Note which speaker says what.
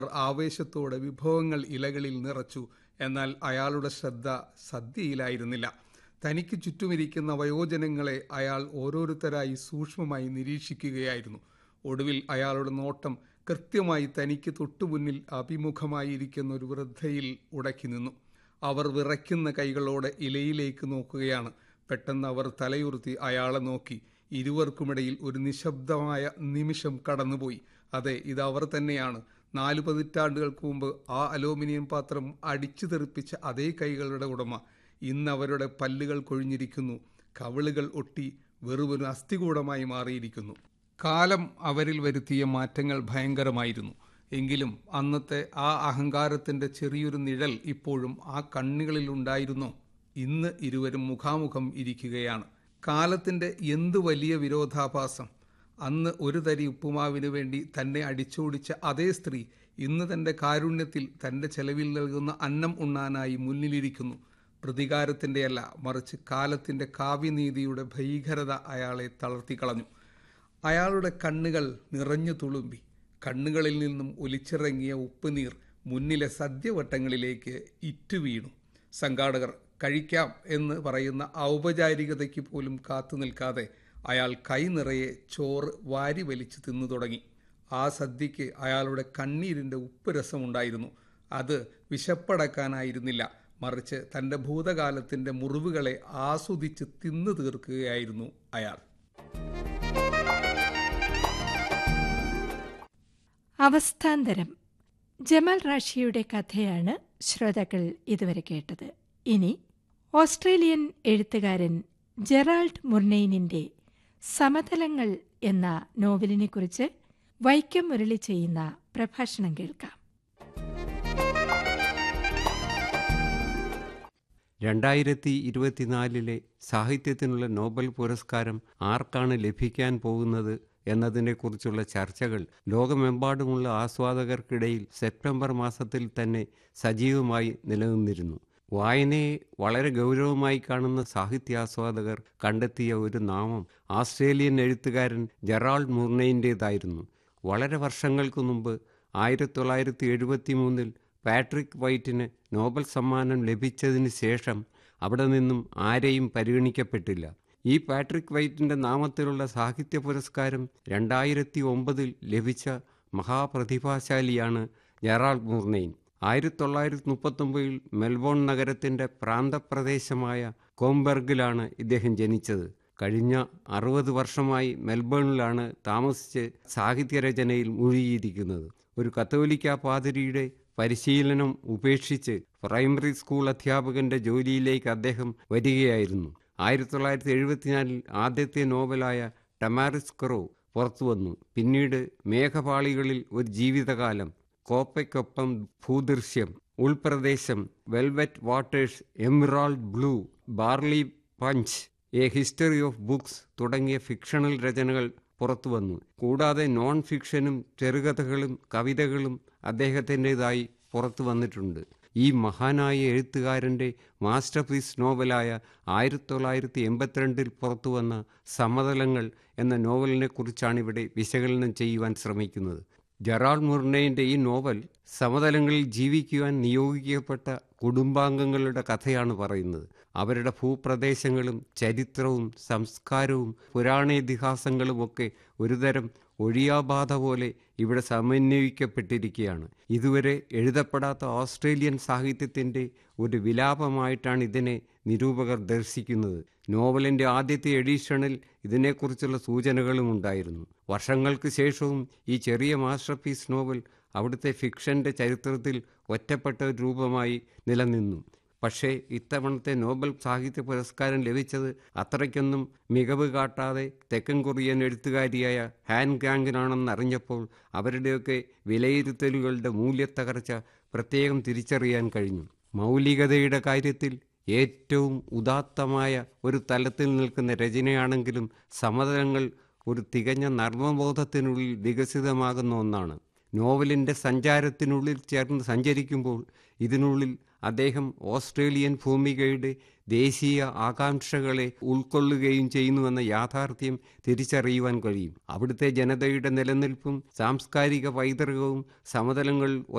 Speaker 1: ആവേശത്തോടെ വിഭവങ്ങൾ ഇലകളിൽ നിറച്ചു എന്നാൽ അയാളുടെ ശ്രദ്ധ സദ്യയിലായിരുന്നില്ല തനിക്ക് ചുറ്റുമിരിക്കുന്ന വയോജനങ്ങളെ അയാൾ ഓരോരുത്തരായി സൂക്ഷ്മമായി നിരീക്ഷിക്കുകയായിരുന്നു ഒടുവിൽ അയാളുടെ നോട്ടം കൃത്യമായി തനിക്ക് തൊട്ടുമുന്നിൽ അഭിമുഖമായിരിക്കുന്ന ഒരു വൃദ്ധയിൽ ഉടക്കി നിന്നു അവർ വിറയ്ക്കുന്ന കൈകളോടെ ഇലയിലേക്ക് നോക്കുകയാണ് പെട്ടെന്ന് അവർ തലയുർത്തി അയാളെ നോക്കി ഇരുവർക്കുമിടയിൽ ഒരു നിശബ്ദമായ നിമിഷം കടന്നുപോയി അതെ ഇത് അവർ തന്നെയാണ് നാല് പതിറ്റാണ്ടുകൾക്ക് മുമ്പ് ആ അലൂമിനിയം പാത്രം അടിച്ചു തെറിപ്പിച്ച അതേ കൈകളുടെ ഉടമ ഇന്ന് അവരുടെ പല്ലുകൾ കൊഴിഞ്ഞിരിക്കുന്നു കവിളുകൾ ഒട്ടി വെറുമൊരു അസ്ഥികൂടമായി മാറിയിരിക്കുന്നു കാലം അവരിൽ വരുത്തിയ മാറ്റങ്ങൾ ഭയങ്കരമായിരുന്നു എങ്കിലും അന്നത്തെ ആ അഹങ്കാരത്തിന്റെ ചെറിയൊരു നിഴൽ ഇപ്പോഴും ആ കണ്ണുകളിലുണ്ടായിരുന്നോ ഇന്ന് ഇരുവരും മുഖാമുഖം ഇരിക്കുകയാണ് കാലത്തിന്റെ എന്തു വലിയ വിരോധാഭാസം അന്ന് ഒരു തരി ഉപ്പുമാവിനു വേണ്ടി തന്നെ അടിച്ചോടിച്ച അതേ സ്ത്രീ ഇന്ന് തന്റെ കാരുണ്യത്തിൽ തന്റെ ചെലവിൽ നൽകുന്ന അന്നം ഉണ്ണാനായി മുന്നിലിരിക്കുന്നു പ്രതികാരത്തിൻ്റെയല്ല മറിച്ച് കാലത്തിന്റെ കാവ്യനീതിയുടെ ഭീകരത അയാളെ തളർത്തിക്കളഞ്ഞു അയാളുടെ കണ്ണുകൾ നിറഞ്ഞു തുളുമ്പി കണ്ണുകളിൽ നിന്നും ഒലിച്ചിറങ്ങിയ ഉപ്പുനീർ മുന്നിലെ സദ്യവട്ടങ്ങളിലേക്ക് ഇറ്റുവീണു സംഘാടകർ കഴിക്കാം എന്ന് പറയുന്ന ഔപചാരികതയ്ക്ക് പോലും കാത്തു നിൽക്കാതെ അയാൾ കൈ നിറയെ ചോറ് വാരി വലിച്ചു തിന്നു തുടങ്ങി ആ സദ്യയ്ക്ക് അയാളുടെ കണ്ണീരിൻ്റെ ഉപ്പ് രസമുണ്ടായിരുന്നു അത് വിശപ്പടക്കാനായിരുന്നില്ല മറിച്ച് തൻ്റെ ഭൂതകാലത്തിൻ്റെ മുറിവുകളെ ആസ്വദിച്ച് തിന്നു തീർക്കുകയായിരുന്നു അയാൾ
Speaker 2: അവസ്ഥാന്തരം ജമാൽ റാഷിയുടെ കഥയാണ് ശ്രോതാക്കൾ ഇതുവരെ കേട്ടത് ഇനി ഓസ്ട്രേലിയൻ എഴുത്തുകാരൻ ജെറാൾഡ് മുർനെയിനിന്റെ സമതലങ്ങൾ എന്ന നോവലിനെക്കുറിച്ച് വൈക്കം മുരളി ചെയ്യുന്ന പ്രഭാഷണം കേൾക്കാം
Speaker 3: രണ്ടായിരത്തി ഇരുപത്തിനാലിലെ സാഹിത്യത്തിനുള്ള നോബൽ പുരസ്കാരം ആർക്കാണ് ലഭിക്കാൻ പോകുന്നത് എന്നതിനെക്കുറിച്ചുള്ള ചർച്ചകൾ ലോകമെമ്പാടുമുള്ള ആസ്വാദകർക്കിടയിൽ സെപ്റ്റംബർ മാസത്തിൽ തന്നെ സജീവമായി നിലനിന്നിരുന്നു വായനയെ വളരെ ഗൗരവമായി കാണുന്ന സാഹിത്യാസ്വാദകർ കണ്ടെത്തിയ ഒരു നാമം ആസ്ട്രേലിയൻ എഴുത്തുകാരൻ ജെറാൾഡ് മുർനെയിൻ്റേതായിരുന്നു വളരെ വർഷങ്ങൾക്ക് മുമ്പ് ആയിരത്തി തൊള്ളായിരത്തി എഴുപത്തി മൂന്നിൽ പാട്രിക് വൈറ്റിന് നോബൽ സമ്മാനം ലഭിച്ചതിന് ശേഷം അവിടെ നിന്നും ആരെയും പരിഗണിക്കപ്പെട്ടില്ല ഈ പാട്രിക് വൈറ്റിൻ്റെ നാമത്തിലുള്ള സാഹിത്യ പുരസ്കാരം രണ്ടായിരത്തി ഒമ്പതിൽ ലഭിച്ച മഹാപ്രതിഭാശാലിയാണ് ജെറാൾഡ് മുർനെയിൻ ആയിരത്തി തൊള്ളായിരത്തി മുപ്പത്തൊമ്പതിൽ മെൽബോൺ നഗരത്തിൻ്റെ പ്രാന്തപ്രദേശമായ കോംബെർഗിലാണ് ഇദ്ദേഹം ജനിച്ചത് കഴിഞ്ഞ അറുപത് വർഷമായി മെൽബണിലാണ് താമസിച്ച് സാഹിത്യരചനയിൽ മുഴുകിയിരിക്കുന്നത് ഒരു കത്തോലിക്ക പാതിരിയുടെ പരിശീലനം ഉപേക്ഷിച്ച് പ്രൈമറി സ്കൂൾ അധ്യാപകന്റെ ജോലിയിലേക്ക് അദ്ദേഹം വരികയായിരുന്നു ആയിരത്തി തൊള്ളായിരത്തി എഴുപത്തിനാലിൽ ആദ്യത്തെ നോവലായ ടമാറിസ് ക്രോ പുറത്തുവന്നു പിന്നീട് മേഘപാളികളിൽ ഒരു ജീവിതകാലം കോപ്പയ്ക്കൊപ്പം ഭൂദൃശ്യം ഉൾപ്രദേശം velvet waters emerald blue barley punch a history of books തുടങ്ങിയ ഫിക്ഷണൽ രചനകൾ പുറത്തുവന്നു കൂടാതെ നോൺ ഫിക്ഷനും ചെറുകഥകളും കവിതകളും അദ്ദേഹത്തിൻ്റെതായി പുറത്തു വന്നിട്ടുണ്ട് ഈ മഹാനായ എഴുത്തുകാരൻ്റെ മാസ്റ്റർ പീസ് നോവലായ ആയിരത്തി തൊള്ളായിരത്തി എൺപത്തിരണ്ടിൽ പുറത്തുവന്ന സമതലങ്ങൾ എന്ന നോവലിനെ കുറിച്ചാണ് ഇവിടെ വിശകലനം ചെയ്യുവാൻ ശ്രമിക്കുന്നത് ജറാൾ മുർണയിൻ്റെ ഈ നോവൽ സമതലങ്ങളിൽ ജീവിക്കുവാൻ നിയോഗിക്കപ്പെട്ട കുടുംബാംഗങ്ങളുടെ കഥയാണ് പറയുന്നത് അവരുടെ ഭൂപ്രദേശങ്ങളും ചരിത്രവും സംസ്കാരവും പുരാണേതിഹാസങ്ങളുമൊക്കെ ഒരുതരം ഒഴിയാബാധ പോലെ ഇവിടെ സമന്വയിക്കപ്പെട്ടിരിക്കുകയാണ് ഇതുവരെ എഴുതപ്പെടാത്ത ഓസ്ട്രേലിയൻ സാഹിത്യത്തിൻ്റെ ഒരു വിലാപമായിട്ടാണ് ഇതിനെ നിരൂപകർ ദർശിക്കുന്നത് നോവലിൻ്റെ ആദ്യത്തെ എഡിഷനിൽ ഇതിനെക്കുറിച്ചുള്ള സൂചനകളും ഉണ്ടായിരുന്നു വർഷങ്ങൾക്ക് ശേഷവും ഈ ചെറിയ മാസ്റ്റർ പീസ് നോവൽ അവിടുത്തെ ഫിക്ഷന്റെ ചരിത്രത്തിൽ ഒറ്റപ്പെട്ട ഒരു രൂപമായി നിലനിന്നു പക്ഷേ ഇത്തവണത്തെ നോബൽ സാഹിത്യ പുരസ്കാരം ലഭിച്ചത് അത്രയ്ക്കൊന്നും മികവ് കാട്ടാതെ തെക്കൻ കൊറിയൻ എഴുത്തുകാരിയായ ഹാൻ ഗാങ്കിനാണെന്നറിഞ്ഞപ്പോൾ അവരുടെയൊക്കെ വിലയിരുത്തലുകളുടെ മൂല്യത്തകർച്ച പ്രത്യേകം തിരിച്ചറിയാൻ കഴിഞ്ഞു മൗലികതയുടെ കാര്യത്തിൽ ഏറ്റവും ഉദാത്തമായ ഒരു തലത്തിൽ നിൽക്കുന്ന രചനയാണെങ്കിലും സമതലങ്ങൾ ഒരു തികഞ്ഞ നർമ്മബോധത്തിനുള്ളിൽ വികസിതമാകുന്ന ഒന്നാണ് നോവലിൻ്റെ സഞ്ചാരത്തിനുള്ളിൽ ചേർന്ന് സഞ്ചരിക്കുമ്പോൾ ഇതിനുള്ളിൽ അദ്ദേഹം ഓസ്ട്രേലിയൻ ഭൂമികയുടെ ദേശീയ ആകാംക്ഷകളെ ഉൾക്കൊള്ളുകയും ചെയ്യുന്നുവെന്ന യാഥാർത്ഥ്യം തിരിച്ചറിയുവാൻ കഴിയും അവിടുത്തെ ജനതയുടെ നിലനിൽപ്പും സാംസ്കാരിക പൈതൃകവും സമതലങ്ങൾ